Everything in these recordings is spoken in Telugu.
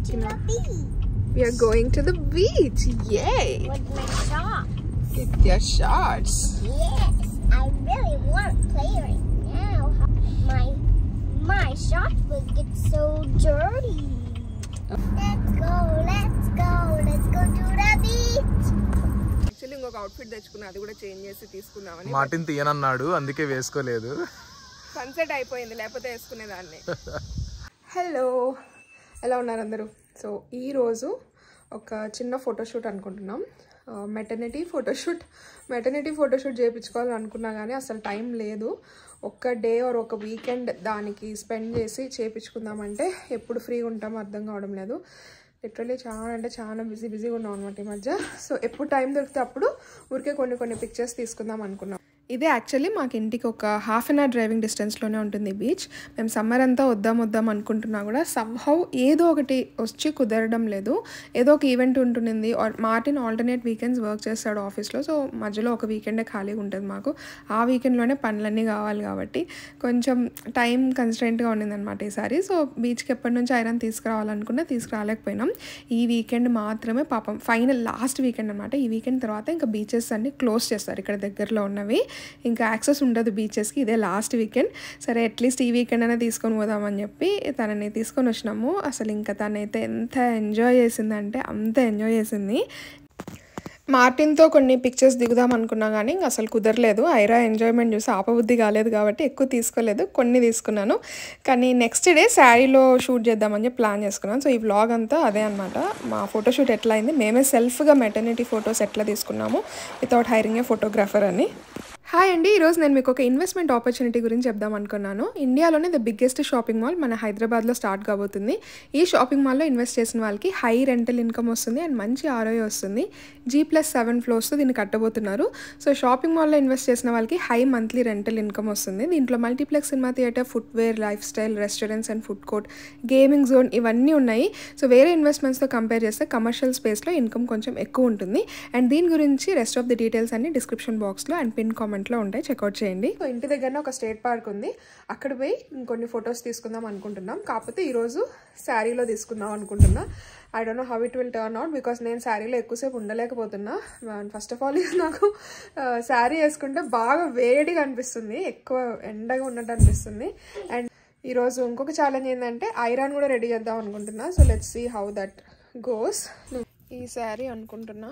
to the beach We are going to the beach. Yay! with my socks. With your shorts. Yes, I really want to play right now. My my socks will get so dirty. Let's go, let's go, let's go to the beach. Actually ఇంకొక అవుట్ఫిట్ తెచ్చుకున్నా అది కూడా చేంజ్ చేసి తీసుకుందామని మాటిని తీయనన్నాడు అందుకే వేసుకోలేదు సన్సెట్ అయిపోయింది లేకపోతే వేసుకునేదాన్ని హలో ఎలా ఉన్నారు అందరూ సో ఈరోజు ఒక చిన్న ఫోటోషూట్ అనుకుంటున్నాం మెటర్నిటీ ఫోటోషూట్ మెటర్నిటీ ఫోటోషూట్ చేయించుకోవాలని అనుకున్నా కానీ అసలు టైం లేదు ఒక్క డే ఆర్ ఒక వీకెండ్ దానికి స్పెండ్ చేసి చేయించుకుందామంటే ఎప్పుడు ఫ్రీగా ఉంటామో అర్థం కావడం లేదు లిటరలీ చాలా అంటే చాలా బిజీ బిజీగా ఉన్నాం అనమాట ఈ మధ్య సో ఎప్పుడు టైం దొరికితే అప్పుడు ఊరికే కొన్ని కొన్ని పిక్చర్స్ తీసుకుందాం అనుకున్నాం ఇదే యాక్చువల్లీ మాకు ఇంటికి ఒక హాఫ్ అన్ అవర్ డ్రైవింగ్ డిస్టెన్స్లోనే ఉంటుంది బీచ్ మేము సమ్మర్ అంతా వద్దాం వద్దాం అనుకుంటున్నా కూడా సమ్హౌ ఏదో ఒకటి వచ్చి కుదరడం లేదు ఏదో ఒక ఈవెంట్ ఉంటున్నది or Martin alternate weekends work చేస్తాడు ఆఫీస్లో సో మధ్యలో ఒక వీకెండే ఖాళీగా ఉంటుంది మాకు ఆ వీకెండ్లోనే పనులన్నీ కావాలి కాబట్టి కొంచెం టైం కన్స్టెంట్గా ఉండిందనమాట ఈసారి సో బీచ్కి ఎప్పటి నుంచి ఐరన్ తీసుకురావాలనుకున్నా తీసుకురాలేకపోయినాం ఈ వీకెండ్ మాత్రమే పాపం ఫైనల్ లాస్ట్ వీకెండ్ అనమాట ఈ వీకెండ్ తర్వాత ఇంకా బీచెస్ అన్ని క్లోజ్ చేస్తారు ఇక్కడ దగ్గరలో ఉన్నవి ఇంకా యాక్సెస్ ఉండదు బీచెస్కి ఇదే లాస్ట్ వీకెండ్ సరే అట్లీస్ట్ ఈ వీకెండ్ అయినా తీసుకొని పోదామని చెప్పి తనని తీసుకొని వచ్చినాము అసలు ఇంకా తనైతే ఎంత ఎంజాయ్ చేసిందంటే అంత ఎంజాయ్ చేసింది మార్టిన్తో కొన్ని పిక్చర్స్ దిగుదాం అనుకున్నా కానీ ఇంక అసలు కుదరలేదు ఐరా ఎంజాయ్మెంట్ చూసి ఆపబుద్ధి కాలేదు కాబట్టి ఎక్కువ తీసుకోలేదు కొన్ని తీసుకున్నాను కానీ నెక్స్ట్ డే శారీలో షూట్ చేద్దామని చెప్పి ప్లాన్ చేసుకున్నాను సో ఈ వ్లాగ్ అంతా అదే అనమాట మా ఫోటోషూట్ ఎట్లా అయింది మేమే సెల్ఫ్గా మెటర్నిటీ ఫొటోస్ ఎట్లా తీసుకున్నాము వితౌట్ హైరింగ్ ఏ ఫోటోగ్రాఫర్ అని హాయ్ అండి ఈరోజు నేను మీకు ఒక ఇన్వెస్ట్మెంట్ ఆపర్చునిటీ గురించి చెప్దాం అనుకున్నాను ఇండియాలోనే ద బిగ్గెస్ట్ షాపింగ్ మాల్ మన హైదరాబాద్లో స్టార్ట్ కాబోతుంది ఈ షాపింగ్ మాల్లో ఇన్వెస్ట్ చేసిన వాళ్ళకి హై రెంటల్ ఇన్కమ్ వస్తుంది అండ్ మంచి ఆర్ఓఐ వస్తుంది జీ ప్లస్ సెవెన్ ఫ్లోర్స్తో దీన్ని కట్టబోతున్నారు సో షాపింగ్ మాల్లో ఇన్వెస్ట్ చేసిన వాళ్ళకి హై మంత్లీ రెంటల్ ఇన్కమ్ వస్తుంది దీంట్లో multiplex cinema theatre footwear lifestyle restaurants and food court gaming zone ఇవన్నీ ఉన్నాయి సో వేరే ఇన్వెస్ట్మెంట్స్తో కంపేర్ చేస్తే కమర్షియల్ స్పేస్లో ఇన్కమ్ కొంచెం ఎక్కువ ఉంటుంది అండ్ దీని గురించి రెస్ట్ ఆఫ్ ది డీటెయిల్స్ అన్ని డిస్క్రిప్షన్ బాక్స్లో అండ్ పిన్ కామెంట్లో ఉంటాయి చెక్అవుట్ చేయండి సో ఇంటి దగ్గర ఒక స్టేట్ పార్క్ ఉంది అక్కడ పోయి ఇంకొన్ని ఫొటోస్ తీసుకుందాం అనుకుంటున్నాం కాకపోతే ఈరోజు శారీలో తీసుకుందాం అనుకుంటున్నా I don't know how it will turn out because నేను శారీలో ఎక్కువసేపు ఉండలేకపోతున్నా ఫస్ట్ ఆఫ్ ఆల్ నాకు శారీ వేసుకుంటే బాగా వేడిగా అనిపిస్తుంది ఎక్కువ ఎండగా ఉన్నట్టు అనిపిస్తుంది అండ్ ఈరోజు ఇంకొక ఛాలెంజ్ ఏంటంటే ఐరన్ కూడా రెడీ చేద్దాం అనుకుంటున్నా so let's see how that goes ఈ శారీ అనుకుంటున్నా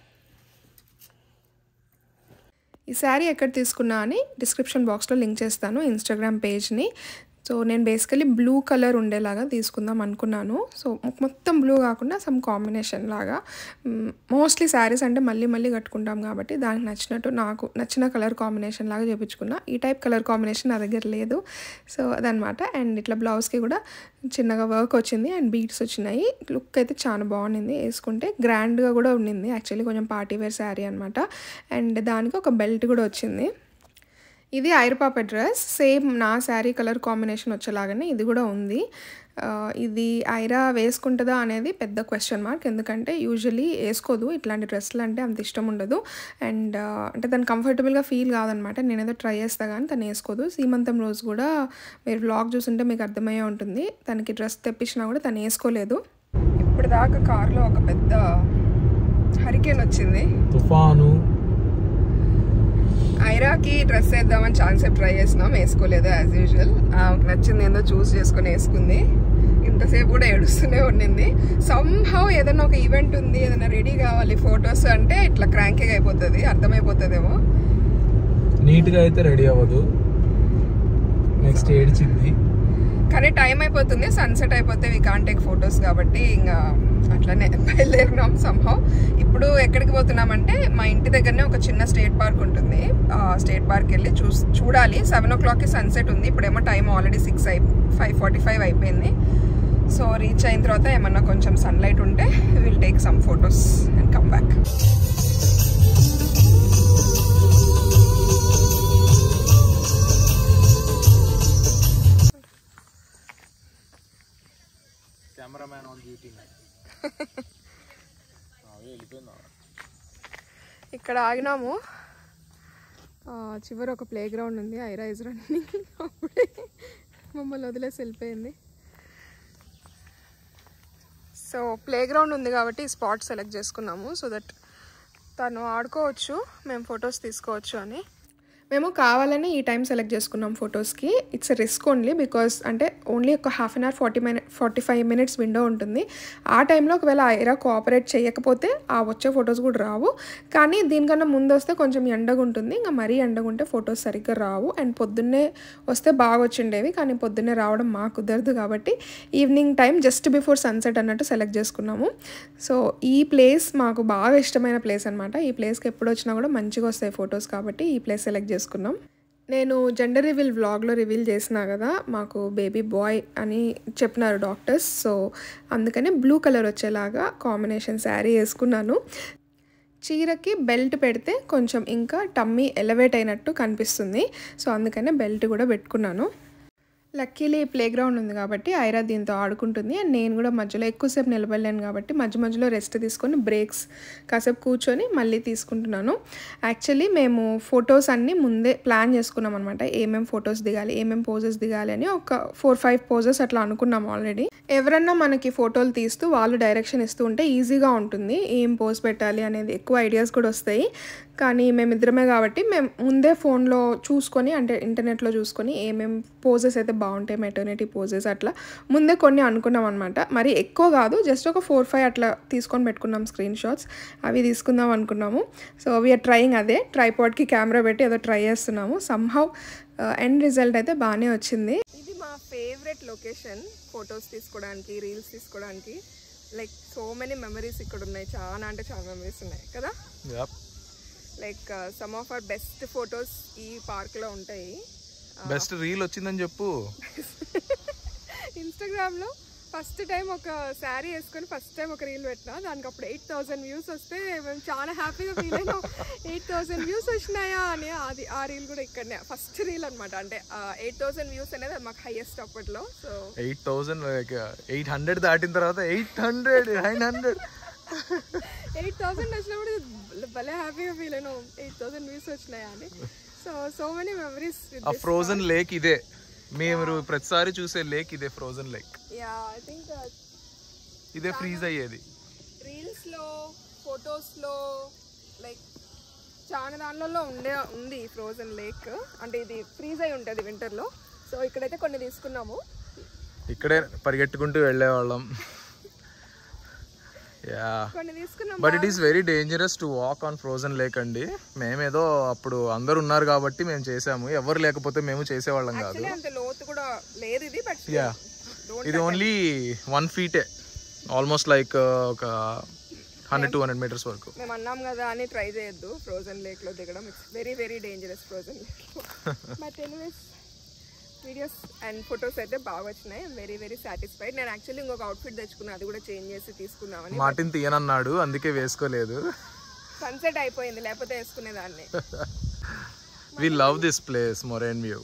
ఈ శారీ ఎక్కడ తీసుకున్నా అని డిస్క్రిప్షన్ బాక్స్లో లింక్ చేస్తాను ఇన్స్టాగ్రామ్ పేజ్ని సో నేను బేసికలీ బ్లూ కలర్ ఉండేలాగా తీసుకుందాం అనుకున్నాను సో మొత్తం బ్లూ కాకుండా సమ్ కాంబినేషన్ లాగా మోస్ట్లీ శారీస్ అంటే మళ్ళీ మళ్ళీ కట్టుకుంటాం కాబట్టి దానికి నచ్చినట్టు నాకు నచ్చిన కలర్ కాంబినేషన్ లాగా చేపించుకున్నా ఈ టైప్ కలర్ కాంబినేషన్ నా దగ్గర లేదు సో అదనమాట అండ్ ఇట్లా బ్లౌజ్కి కూడా చిన్నగా వర్క్ వచ్చింది అండ్ బీట్స్ వచ్చినాయి లుక్ అయితే చాలా బాగుండింది వేసుకుంటే గ్రాండ్గా కూడా ఉండింది యాక్చువల్లీ కొంచెం పార్టీ వేర్ శారీ అనమాట అండ్ దానికి ఒక బెల్ట్ కూడా వచ్చింది ఇది ఐరపాప డ్రెస్ సేమ్ నా శారీ కలర్ కాంబినేషన్ వచ్చేలాగానే ఇది కూడా ఉంది ఇది ఐరా వేసుకుంటుందా అనేది పెద్ద క్వశ్చన్ మార్క్ ఎందుకంటే యూజువలీ వేసుకోదు ఇట్లాంటి డ్రెస్సులు అంటే అంత ఇష్టం ఉండదు అండ్ అంటే తను కంఫర్టబుల్గా ఫీల్ కాదనమాట నేను ఏదో ట్రై చేస్తా కానీ తను వేసుకోదు సీమంతం రోజు కూడా మీరు వ్లాగ్ చూస్తుంటే మీకు అర్థమయ్యే ఉంటుంది తనకి డ్రెస్ తెప్పించినా కూడా తను వేసుకోలేదు ఇప్పుడు దాకా కార్లో ఒక పెద్ద హరికేన్ వచ్చింది తుఫాను ఐరాకి డ్రెస్ వేద్దామని ఛాన్సేపు ట్రై చేసినాం వేసుకోలేదు యాజ్ యూజువల్ నచ్చింది ఏందో చూస్ చేసుకొని వేసుకుంది ఇంతసేపు కూడా ఏడుస్తూనే ఉండింది సమ్హౌ ఏదైనా ఒక ఈవెంట్ ఉంది ఏదైనా రెడీ కావాలి ఫొటోస్ అంటే ఇట్లా క్రాంకింగ్ అయిపోతుంది అర్థమైపోతుందేమో నీట్గా అయితే రెడీ అవ్వదు నెక్స్ట్ ఏడ్చింది కానీ టైం అయిపోతుంది సన్సెట్ అయిపోతే వీ కాంట్ టేక్ ఫొటోస్ కాబట్టి ఇంకా అట్లనే బయలుదేరినాం సంహౌ ఇప్పుడు ఎక్కడికి పోతున్నామంటే మా ఇంటి దగ్గరనే ఒక చిన్న స్టేట్ పార్క్ ఉంటుంది ఆ స్టేట్ పార్క్ వెళ్ళి చూ చూడాలి సెవెన్ ఓ క్లాక్కి సన్సెట్ ఉంది ఇప్పుడేమో టైం ఆల్రెడీ సిక్స్ అయి ఫైవ్ ఫార్టీ ఫైవ్ అయిపోయింది సో రీచ్ అయిన తర్వాత ఏమన్నా కొంచెం సన్లైట్ ఉంటే will take some photos and come back cameraman on duty వెళ్ళిపోయిందా ఇక్కడ ఆగినాము ఆ, చివర ఒక ప్లే గ్రౌండ్ ఉంది ఐరా ఇజ్ రన్నింగ్ అప్పుడే మమ్మల్ని వదిలేసి వెళ్ళిపోయింది సో ప్లే గ్రౌండ్ ఉంది కాబట్టి ఈ స్పాట్ సెలెక్ట్ చేసుకున్నాము సో దట్ తను ఆడుకోవచ్చు మేము ఫొటోస్ తీసుకోవచ్చు అని మేము కావాలని ఈ టైం సెలెక్ట్ చేసుకున్నాం ఫొటోస్కి ఇట్స్ రిస్క్ ఓన్లీ బికాస్ అంటే ఓన్లీ ఒక half an hour forty minute forty five minutes window ఉంటుంది ఆ టైంలో ఒకవేళ ఐరా కోఆపరేట్ చేయకపోతే ఆ వచ్చే ఫొటోస్ కూడా రావు కానీ దీనికన్నా ముందు వస్తే కొంచెం ఎండగా ఉంటుంది ఇంకా మరీ ఎండగా ఉంటే ఫొటోస్ సరిగ్గా రావు అండ్ పొద్దున్నే వస్తే బాగా వచ్చిండేవి కానీ పొద్దున్నే రావడం మాకు కుదరదు కాబట్టి evening time just before sunset అన్నట్టు సెలెక్ట్ చేసుకున్నాము సో ఈ ప్లేస్ మాకు బాగా ఇష్టమైన ప్లేస్ అనమాట ఈ ప్లేస్కి ఎప్పుడు వచ్చినా కూడా మంచిగా వస్తాయి ఫొటోస్ కాబట్టి ఈ ప్లేస్ సెలెక్ట్ చేసుకున్నాం నేను జెండర్ రివీల్ వ్లాగ్లో రివీల్ చేసినా కదా మాకు బేబీ బాయ్ అని చెప్పినారు డాక్టర్స్ సో అందుకనే బ్లూ కలర్ వచ్చేలాగా కాంబినేషన్ శారీ వేసుకున్నాను చీరకి బెల్ట్ పెడితే కొంచెం ఇంకా టమ్మీ ఎలివేట్ అయినట్టు కనిపిస్తుంది సో అందుకనే బెల్ట్ కూడా పెట్టుకున్నాను లక్కీలీ ప్లే గ్రౌండ్ ఉంది కాబట్టి ఐరా దీంతో ఆడుకుంటుంది అండ్ నేను కూడా మధ్యలో ఎక్కువసేపు నిలబడలేను కాబట్టి మధ్య మధ్యలో రెస్ట్ తీసుకొని బ్రేక్స్ కాసేపు కూర్చొని మళ్ళీ తీసుకుంటున్నాను యాక్చువల్లీ మేము ఫొటోస్ అన్నీ ముందే ప్లాన్ చేసుకున్నాం అనమాట ఏమేమి ఫొటోస్ దిగాలి ఏమేమి పోజెస్ దిగాలి అని ఒక ఫోర్ ఫైవ్ పోజెస్ అట్లా అనుకున్నాం ఆల్రెడీ ఎవరన్నా మనకి ఫోటోలు తీస్తూ వాళ్ళు డైరెక్షన్ ఇస్తూ ఉంటే ఈజీగా ఉంటుంది ఏం పోజ్ పెట్టాలి అనేది ఎక్కువ ఐడియాస్ కూడా వస్తాయి కానీ మేమిద్దరమే కాబట్టి మేము ముందే ఫోన్లో చూసుకొని అంటే ఇంటర్నెట్లో చూసుకొని ఏమేమి పోజెస్ అయితే బాగుంటాయి మెటర్నిటీ పోజెస్ అట్లా ముందే కొన్ని అనుకున్నాం అనమాట మరి ఎక్కువ కాదు జస్ట్ ఒక ఫోర్ ఫైవ్ అట్లా తీసుకొని పెట్టుకున్నాం స్క్రీన్ షాట్స్ అవి తీసుకుందాం అనుకున్నాము సో వీఆర్ ట్రయింగ్ అదే ట్రైపాడ్కి కెమెరా పెట్టి ఏదో ట్రై చేస్తున్నాము సమ్హౌ ఎండ్ రిజల్ట్ అయితే బాగానే వచ్చింది ఇది మా ఫేవరెట్ లొకేషన్ ఫొటోస్ తీసుకోవడానికి రీల్స్ తీసుకోవడానికి లైక్ సో మెనీ మెమరీస్ ఇక్కడ ఉన్నాయి చాలా అంటే చాలా మెమరీస్ ఉన్నాయి కదా like some of our best photos ఈ పార్క్లో ఉంటాయి బెస్ట్ రీల్ వచ్చిందని చెప్పు ఇన్స్టాగ్రామ్లో ఫస్ట్ టైం ఒక శారీ వేసుకొని ఫస్ట్ టైం ఒక రీల్ పెట్టినా దానికి అప్పుడు ఎయిట్ థౌసండ్ వ్యూస్ వస్తే మేము చాలా హ్యాపీగా ఫీల్ అయినాం ఎయిట్ థౌసండ్ వ్యూస్ వచ్చినాయా అని అది ఆ రీల్ కూడా ఇక్కడనే ఫస్ట్ రీల్ అనమాట అంటే ఎయిట్ థౌసండ్ వ్యూస్ అనేది అది మాకు హైయెస్ట్ అప్పట్లో so eight thousand eight hundred దాటిన తర్వాత eight hundred nine hundred eight thousand వచ్చినప్పుడు భలే హ్యాపీగా ఫీల్ అయినాం ఎయిట్ థౌసండ్ వ్యూస్ వచ్చినాయా అని సో సో మెనీ మెమరీస్ ఆ ఫ్రోజన్ లేక్ ఇదే మేము ప్రతిసారి చూసే లేక్ ఇదే frozen lake yeah I think ఇదే ఫ్రీజ్ అయ్యేది రీల్స్లో ఫొటోస్లో లైక్ చాలా దానిలలో ఉండే ఉంది ఫ్రోజన్ లేక్ అంటే ఇది ఫ్రీజ్ అయి ఉంటుంది వింటర్లో సో ఇక్కడైతే కొన్ని తీసుకున్నాము ఇక్కడే పరిగెట్టుకుంటూ వెళ్ళేవాళ్ళం యా కొన్ని తీసుకున్నాము but it is very dangerous to walk on frozen lake అండి మేమేదో అప్పుడు అందరు ఉన్నారు కాబట్టి మేము చేసాము ఎవరు లేకపోతే మేము చేసేవాళ్ళం కాదు Actually అంత లోతు కూడా లేదు ఇది బట్ యా ఇది ఓన్లీ వన్ ఫీటే ఆల్మోస్ట్ లైక్ ఒక హండ్రెడ్ టూ హండ్రెడ్ మీటర్స్ వరకు మేము అన్నాం కదా అని ట్రై చేయొద్దు ఫ్రోజన్ లేక్లో దిగడం it's very very dangerous frozen లేక్లో but anyways videos and photos అయితే బాగా వచ్చినాయి వెరీ వెరీ సాటిస్ఫైడ్ నేను యాక్చువల్లీ ఇంకొక అవుట్ఫిట్ తెచ్చుకున్నా అది కూడా చేంజ్ చేసి తీసుకుందామని మాటిని తీయనన్నాడు అందుకే వేసుకోలేదు సన్సెట్ అయిపోయింది లేకపోతే వేసుకునేదాన్ని we love this place Moraine view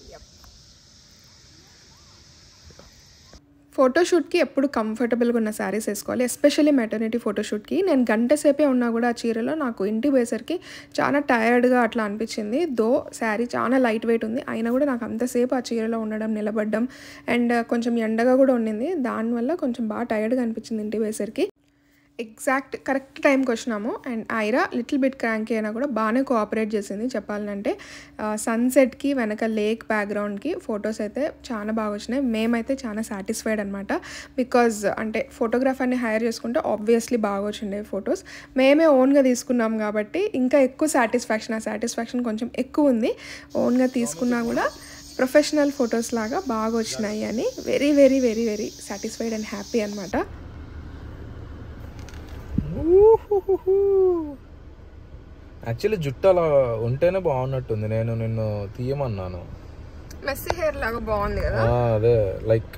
ఫోటోషూట్కి ఎప్పుడు కంఫర్టబుల్గా ఉన్న శారీస్ వేసుకోవాలి ఎస్పెషల్లీ మెటర్నిటీ ఫోటోషూట్కి నేను గంట సేపే ఉన్నా కూడా ఆ చీరలో నాకు ఇంటికి పోయేసరికి చాలా టయర్డ్గా అట్లా అనిపించింది దో శారీ చాలా లైట్ వెయిట్ ఉంది అయినా కూడా నాకు అంతసేపు ఆ చీరలో ఉండడం నిలబడడం అండ్ కొంచెం ఎండగా కూడా ఉండింది దానివల్ల కొంచెం బాగా టయర్డ్గా అనిపించింది ఇంటికి పోయేసరికి ఎగ్జాక్ట్ కరెక్ట్ టైంకి వచ్చినాము and Aira little bit cranky అయినా కూడా బాగానే కోఆపరేట్ చేసింది చెప్పాలంటే సన్సెట్కి వెనక లేక్ బ్యాక్గ్రౌండ్కి ఫొటోస్ అయితే చాలా బాగా వచ్చినాయి మేమైతే చాలా సాటిస్ఫైడ్ అనమాట బికాజ్ అంటే ఫోటోగ్రాఫర్ని హైర్ చేసుకుంటే ఆబ్వియస్లీ బాగా వచ్చిండే ఫొటోస్ మేమే ఓన్గా తీసుకున్నాం కాబట్టి ఇంకా ఎక్కువ సాటిస్ఫాక్షన్ ఆ సాటిస్ఫాక్షన్ కొంచెం ఎక్కువ ఉంది ఓన్గా తీసుకున్నా కూడా ప్రొఫెషనల్ ఫొటోస్ లాగా బాగా వచ్చినాయి అని very very very very satisfied and happy అనమాట యాక్చువల్లీ జుట్టు అలా ఉంటేనే బాగున్నట్టుంది నేను నిన్ను తీయమన్నాను మెస్సీ హెయిర్ లాగా బాగుంది కదా ఆ, అదే like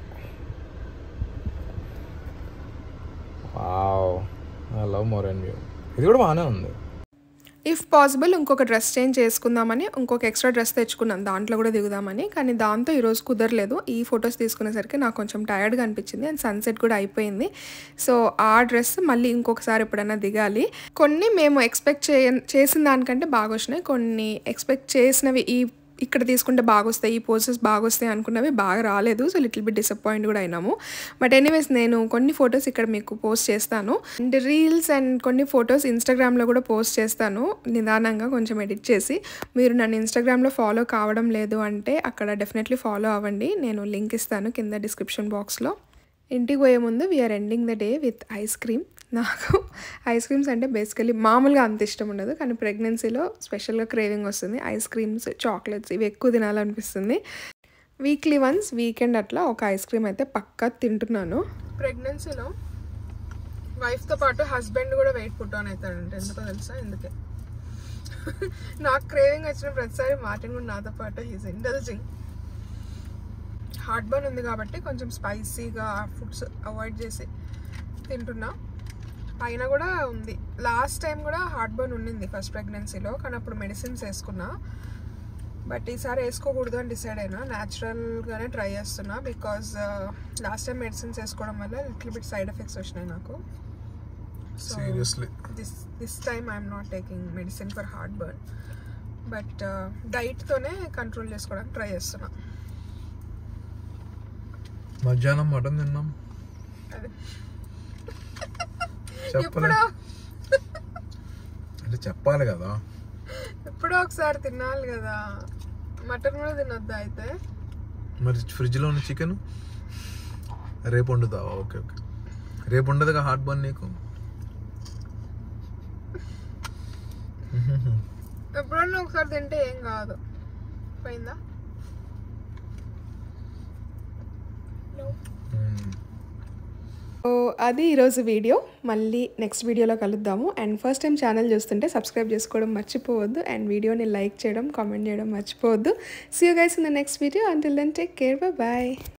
I love Moraine view ఇది కూడా బాగానే ఉంది ఇఫ్ పాసిబుల్ ఇంకొక డ్రెస్ చేంజ్ చేసుకుందామని ఇంకొక ఎక్స్ట్రా డ్రెస్ తెచ్చుకున్నాను దాంట్లో కూడా దిగుదామని కానీ దాంతో ఈరోజు కుదరలేదు ఈ ఫొటోస్ తీసుకునేసరికి నాకు కొంచెం టయర్డ్గా అనిపించింది అండ్ సన్సెట్ కూడా అయిపోయింది సో ఆ డ్రెస్ మళ్ళీ ఇంకొకసారి ఎప్పుడైనా దిగాలి కొన్ని మేము ఎక్స్పెక్ట్ చే చేసిన దానికంటే బాగా వచ్చినాయి కొన్ని ఎక్స్పెక్ట్ చేసినవి ఈ ఇక్కడ తీసుకుంటే బాగా వస్తాయి ఈ పోసెస్ బాగా వస్తాయి అనుకున్నవి బాగా రాలేదు సో లిటిల్ బిట్ డిసప్పాయింట్ కూడా అయినాము బట్ ఎనీవేస్ నేను కొన్ని ఫొటోస్ ఇక్కడ మీకు పోస్ట్ చేస్తాను అండ్ రీల్స్ అండ్ కొన్ని ఫొటోస్ ఇన్స్టాగ్రామ్లో కూడా పోస్ట్ చేస్తాను నిదానంగా కొంచెం ఎడిట్ చేసి మీరు నన్ను ఇన్స్టాగ్రామ్లో ఫాలో కావడం లేదు అంటే అక్కడ డెఫినెట్లీ ఫాలో అవ్వండి నేను లింక్ ఇస్తాను కింద డిస్క్రిప్షన్ బాక్స్లో ఇంటికి పోయే ముందు we're ending the day with ice cream నాకు ఐస్ క్రీమ్స్ అంటే బేసికలీ మామూలుగా అంత ఇష్టం ఉండదు కానీ ప్రెగ్నెన్సీలో స్పెషల్గా క్రేవింగ్ వస్తుంది ఐస్ క్రీమ్స్ చాక్లెట్స్ ఇవి ఎక్కువ తినాలనిపిస్తుంది వీక్లీ వన్స్ వీకెండ్ అట్లా ఒక ఐస్ క్రీమ్ అయితే పక్కా తింటున్నాను ప్రెగ్నెన్సీలో వైఫ్తో పాటు హస్బెండ్ కూడా వెయిట్ పుట్ ఆన్ అవుతాడంటే ఎందుకో తెలుసా ఎందుకే నాకు క్రేవింగ్ వచ్చిన ప్రతిసారి మార్టిన్ కూడా నాతో పాటు హీస్ ఇండల్జింగ్ హార్ట్ బర్న్ ఉంది కాబట్టి కొంచెం స్పైసీగా ఫుడ్స్ అవాయిడ్ చేసి తింటున్నా పైన కూడా ఉంది లాస్ట్ టైం కూడా హార్ట్ బర్న్ ఉండింది ఫస్ట్ ప్రెగ్నెన్సీలో కానీ అప్పుడు మెడిసిన్స్ వేసుకున్నా బట్ ఈసారి వేసుకోకూడదు అని డిసైడ్ అయినా న్యాచురల్గానే ట్రై చేస్తున్నా బికాజ్ లాస్ట్ టైం మెడిసిన్స్ వేసుకోవడం వల్ల లిటిల్ బిట్ సైడ్ ఎఫెక్ట్స్ వచ్చినాయి నాకు so seriously this this time I'm not taking medicine for heartburn but డైట్తోనే కంట్రోల్ చేసుకోవడానికి ట్రై చేస్తున్నా మధ్యాహ్నం మటన్ తిన్నాం అదే చెప్పలే ఎప్పుడో అంటే చెప్పాలి కదా ఎప్పుడో ఒకసారి తినాలి కదా మటన్ కూడా తినొద్దా అయితే మరి ఫ్రిడ్జ్లో ఉన్న చికెన్ రేపు వండుతావా ఓకే ఓకే రేపు ఉండదుగా హార్ట్ బర్న్ నీకు ఎప్పుడన్నా ఒకసారి తింటే ఏం కాదు పోయిందా మ్మ్. సో అది ఈరోజు వీడియో మళ్ళీ నెక్స్ట్ వీడియోలో కలుద్దాము అండ్ ఫస్ట్ టైం ఛానల్ చూస్తుంటే సబ్స్క్రైబ్ చేసుకోవడం మర్చిపోవద్దు అండ్ వీడియోని లైక్ చేయడం కామెంట్ చేయడం మర్చిపోవద్దు see you guys in the next video until then take care bye bye